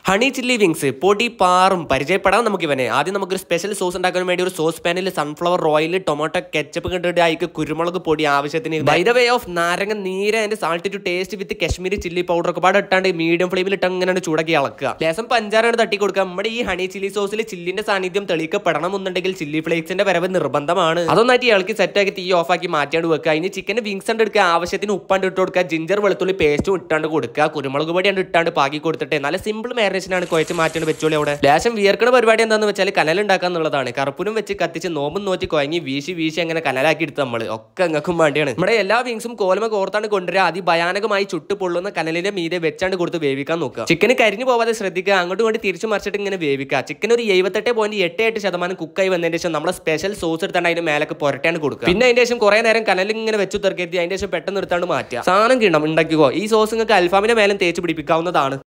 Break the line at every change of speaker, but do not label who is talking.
honey chilli wings പൊടി പാറും പരിചയപ്പെടാം നമുക്ക് ഇവനെ ആദ്യം നമുക്കൊരു സ്പെഷ്യൽ സോസ് ഉണ്ടാക്കാൻ വേണ്ടി ഒരു സോസ് പാനിൽ സൺഫ്ലവർ ഓയിൽ ടൊമാറ്റോ കെച്ചപ്പ് കണ്ടിട്ട് അതിക്ക് കുരുമുളക് പൊടി ആവശ്യത്തിന് ബൈ ദ വേ ഓഫ് നാരങ്ങ നീര് and salt to taste with Kashmiri chilli powder ഒക്കെ പാടെ ഇട്ടാണ്ട് മീഡിയം ഫ്ലെയിമിൽ ഇട്ട് അങ്ങനെ ചൂടാക്കി ഇളക്കുക ലേസം പഞ്ചാരാണ് തട്ടി കൊടുക്കുക നമ്മുടെ ഈ ഹണി ചില്ലി സോസിൽ ചില്ലിന്റെ സാന്നിധ്യം തെളിയിക്കപ്പെടണം എന്നുണ്ടെങ്കിൽ ചില്ലി ഫ്ലേക്സിന്റെ വരവ് നിർബന്ധമാണ് അതൊന്നായിട്ട് ഇളക്കി സെറ്റാക്കി തീ ഓഫാക്കി മാറ്റിയാണ്ട് വെക്കുക അതിന് ചിക്കൻ വിങ്സ് ഉണ്ട് എടുക്കുക ആവശ്യത്തിന് ഉപ്പാണ്ട് ഇട്ട് കൊടുക്കുക ജിഞ്ചർ വെളുത്തുള്ളി പേസ്റ്റും ഇട്ടാണ്ട് കൊടുക്കുക കുരുമുളക് പൊടി ഉണ്ട് ഇട്ടാണ്ട് പാക്കി കൊടുത്തിട്ട് നല്ല സിമ്പിൾ മാരിനേഷനാണ് കുഴച്ച് മാറ്റിയാണ് വെച്ചോളി അവിടെ ലേശം വിയർക്കണ പരിപാടി എന്താണെന്ന് വെച്ചാൽ കനൽ ഉണ്ടാക്കുക എന്നുള്ളതാണ് കറുപ്പിനും വെച്ച് കത്തിച്ച് നോമ്പും നോറ്റി കുഴങ്ങി വീശി വീശി അങ്ങനെ കനലാക്കി എടുത്ത് നമ്മൾ ഒക്കെ അങ്ങക്കും വേണ്ടിയാണ് നമ്മുടെ എല്ലാ വിങ്സും കോലമ കോർത്താണ് കൊണ്ടുവരിക അതിഭയാനകമായി ചുട്ടു പൊള്ളുന്ന കനലിന്റെ മീതെ വെച്ചാണ്ട് കൊടുത്ത് വേവിക്കാൻ നോക്കുക ചിക്കന് കരിഞ്ഞു പോവാതെ ശ്രദ്ധിക്കുക അങ്ങോട്ടും ഇങ്ങോട്ട് തിരിച്ചു മറിച്ചിട്ട് ഇങ്ങനെ വേവിക്കുക ചിക്കൻ ഒരു എഴുപത്തെട്ട് പോയിന്റ് എട്ട് എട്ട് ശതമാനം കുക്കായി വന്നതിന് ശേഷം നമ്മുടെ സ്പെഷ്യൽ സോസ് എടുത്താണ്ട് അതിന്റെ മേലൊക്കെ പുരട്ടാണ് കൊടുക്കുക പിന്നെ അതിന്റെ ശേഷം കുറെ നേരം കനലിൽ ഇങ്ങനെ വെച്ചു തീർക്കരുത് അതിന്റെ ശേഷം പെട്ടെന്ന് എടുത്താണ്ട് മാറ്റുക സാധനം കിണം ഉണ്ടാക്കിക്കോ ഈ സോസ് നിങ്ങൾക്ക് അൽഫാമിന്റെ മേലും തേച്ച് പിടിപ്പിക്കാവുന്നതാണ്